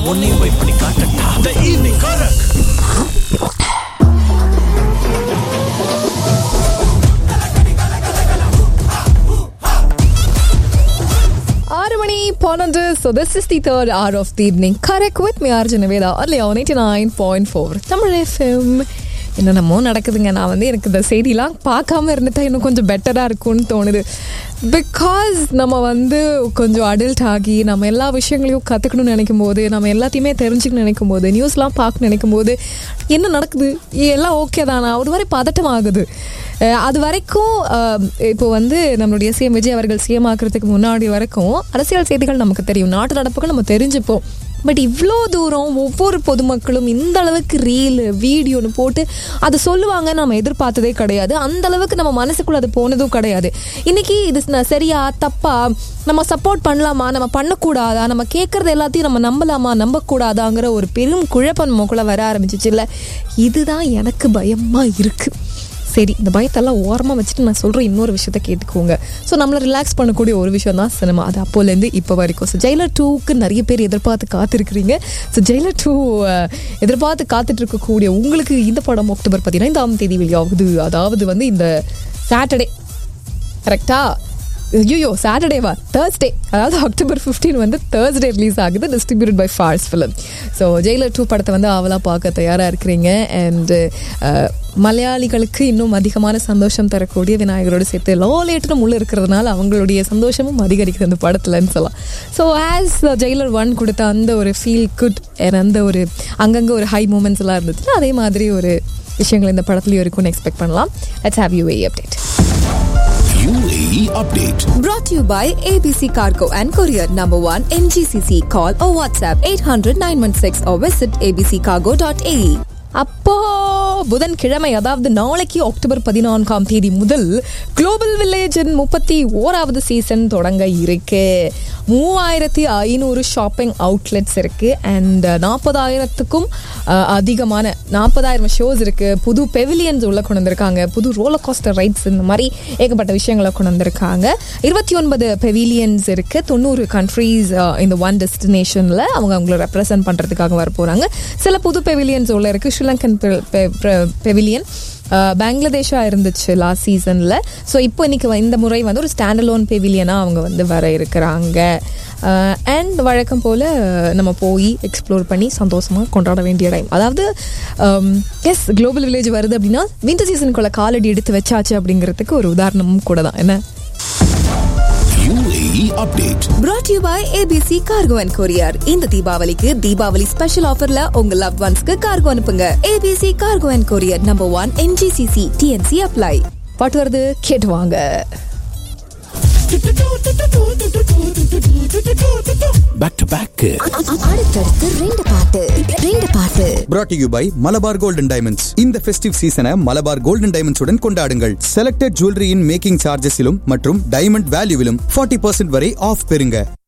உன்னையும் போய் பண்ணி காட்டட்டா த ஈவினிங் கரக் ஆறு மணி பன்னெண்டு so this is the third hour of the evening correct with me Arjun Veda அல்லையா ninety nine point four Tamil FM என்னென்னமோ நடக்குதுங்க நான் வந்து எனக்கு இந்த செய்திலாம் பார்க்காம இருந்துட்டா இன்னும் கொஞ்சம் பெட்டராக இருக்கும்னு தோணுது பிகாஸ் நம்ம வந்து கொஞ்சம் அடல்ட் ஆகி நம்ம எல்லா விஷயங்களையும் கற்றுக்கணும்னு நினைக்கும் போது நம்ம எல்லாத்தையுமே தெரிஞ்சுக்கணும்னு நினைக்கும் போது நியூஸ்லாம் பார்க்கணும்னு நினைக்கும் போது என்ன நடக்குது எல்லாம் ஓகே தானா ஒரு மாதிரி பதட்டம் ஆகுது அஹ் அது வரைக்கும் அஹ், இப்போ வந்து நம்மளுடைய சிஎம் விஜய் அவர்கள் சிஎம் ஆக்குறதுக்கு முன்னாடி வரைக்கும் அரசியல் செய்திகள் நமக்கு தெரியும் நாட்டு நடப்புகள் நம்ம தெரிஞ்சுப்போம் பட் இவ்வளோ தூரம் ஒவ்வொரு பொதுமக்களும் இந்த அளவுக்கு ரீல் வீடியோன்னு போட்டு அதை சொல்லுவாங்க நம்ம எதிர்பார்த்ததே கிடையாது அந்த அளவுக்கு நம்ம மனசுக்குள்ள அது போனதும் கிடையாது இன்னைக்கு இது ந- சரியா தப்பா நம்ம சப்போர்ட் பண்ணலாமா நம்ம பண்ணக்கூடாதா நம்ம கேட்கறது எல்லாத்தையும் நம்ம நம்பலாமா நம்பக்கூடாதாங்கிற ஒரு பெரும் குழப்பம் நமக்குள்ள வர ஆரம்பிச்சிச்சு இல்லை இதுதான் எனக்கு பயமா இருக்கு சரி இந்த பயத்தெல்லாம் ஓரமாக வச்சுட்டு நான் சொல்கிற இன்னொரு விஷயத்த கேட்டுக்கோங்க ஸோ நம்மளை ரிலாக்ஸ் பண்ணக்கூடிய ஒரு விஷயம் தான் சினிமா அது அப்போலேருந்து இப்போ வரைக்கும் ஸோ ஜெயிலர் டூக்கு நிறைய பேர் எதிர்பார்த்து காத்திருக்கிறீங்க ஸோ ஜெயிலர் டூ எதிர்பார்த்து காத்துட்டு இருக்கக்கூடிய உங்களுக்கு இந்த படம் அக்டோபர் பதினைந்தாம் தேதி வெளியாகுது அதாவது வந்து இந்த சாட்டர்டே கரெக்டா ஐயோ சாட்டர்டேவா தேர்ஸ்டே அதாவது அக்டோபர் 15 வந்து தேர்ஸ்டே ரிலீஸ் ஆகுது distributed by Phars film so Jailer two படத்தை வந்து அவளாக பார்க்க தயாராக இருக்கிறீங்க அண்டு மலையாளிகளுக்கு இன்னும் அதிகமான சந்தோஷம் தரக்கூடிய விநாயகரோடு சேர்த்து லோ லேட்டரும் உள்ள இருக்கிறதுனால அவங்களுடைய சந்தோஷமும் அதிகரிக்குது அந்த படத்துலன்னு சொல்லலாம் ஸோ ஆஸ் ஜெயிலர் ஒன் கொடுத்த அந்த ஒரு ஃபீல் குட் அந்த ஒரு அங்கங்கே ஒரு ஹை மூமெண்ட்ஸ் எல்லாம் இருந்துச்சுன்னா அதே மாதிரி ஒரு விஷயங்கள் இந்த படத்துலையும் இருக்கும்னு எக்ஸ்பெக்ட் பண்ணலாம் let's have you a update UAE update Brought to you by ABC Cargo and Courier Number 1 MGCC. Call or WhatsApp 800 916 or visit abccargo.ae. அப்போ புதன்கிழமை அதாவது நாளைக்கு அக்டோபர் பதினான்காம் தேதி முதல் குளோபல் வில்லேஜின் முப்பத்தி ஓராவது சீசன் தொடங்க இருக்கு மூவாயிரத்தி ஐநூறு ஷாப்பிங் அவுட்லெட்ஸ் இருக்கு அண்ட் நாற்பதாயிரத்துக்கும் அதிகமான நாற்பதாயிரம் ஷோஸ் இருக்கு புது பெவிலியன்ஸ் உள்ள கொண்டு வந்திருக்காங்க புது ரோலர் கோஸ்டர் ரைட்ஸ் இந்த மாதிரி ஏகப்பட்ட விஷயங்களை கொண்டு வந்திருக்காங்க இருபத்தி ஒன்பது பெவிலியன்ஸ் இருக்கு தொண்ணூறு கண்ட்ரீஸ் இந்த ஒன் டெஸ்டினேஷன்ல அவங்க அவங்கள ரெப்ரசென்ட் பண்றதுக்காக வர போறாங்க சில புது பெவிலியன்ஸ் உள்ள இருக்கு ஸ்ரீலங்கன் பெவிலியன் பங்களாதேஷா இருந்துச்சு லாஸ்ட் சீசன்ல ஸோ இப்போ இன்னைக்கு வ- இந்த முறை வந்து ஒரு ஸ்டாண்டலோன் பெவிலியனாக அவங்க வந்து வர இருக்கிறாங்க அண்ட் வழக்கம் போல் நம்ம போய் எக்ஸ்ப்ளோர் பண்ணி சந்தோஷமாக கொண்டாட வேண்டிய டைம் அதாவது எஸ் குளோபல் வில்லேஜ் வருது அப்படின்னா வின்டர் சீசனுக்குள்ள காலடி எடுத்து வச்சாச்சு அப்படிங்கிறதுக்கு ஒரு உதாரணமும் கூட தான் என்ன UAE update Brought to you by ABC Cargo and Courier. இந்த தீபாவளிக்கு தீபாவளி ஸ்பெஷல் ஆஃபர்ல உங்க லவ் ஒன்ஸ்க்கு கார்கோ அனுப்புங்க ABC Cargo and Courier Number 1 MGCC TNC apply. பாட்டு வருது கேட்டு வாங்க back to back அடுத்தடுத்து ரெண்டு பாட்டு ரெண்டு பாட்டு brought to you by Malabar golden diamonds இந்த ஃபெஸ்டிவ் சீசனை மலபார் கோல்டன் டைமண்ட்ஸ் உடன் கொண்டாடுங்கள் செலக்டட் ஜுவல்லரியின் மேக்கிங் சார்ஜஸிலும் மற்றும் டைமண்ட் வேல்யூவிலும் 40% வரை ஆஃப் பெறுங்க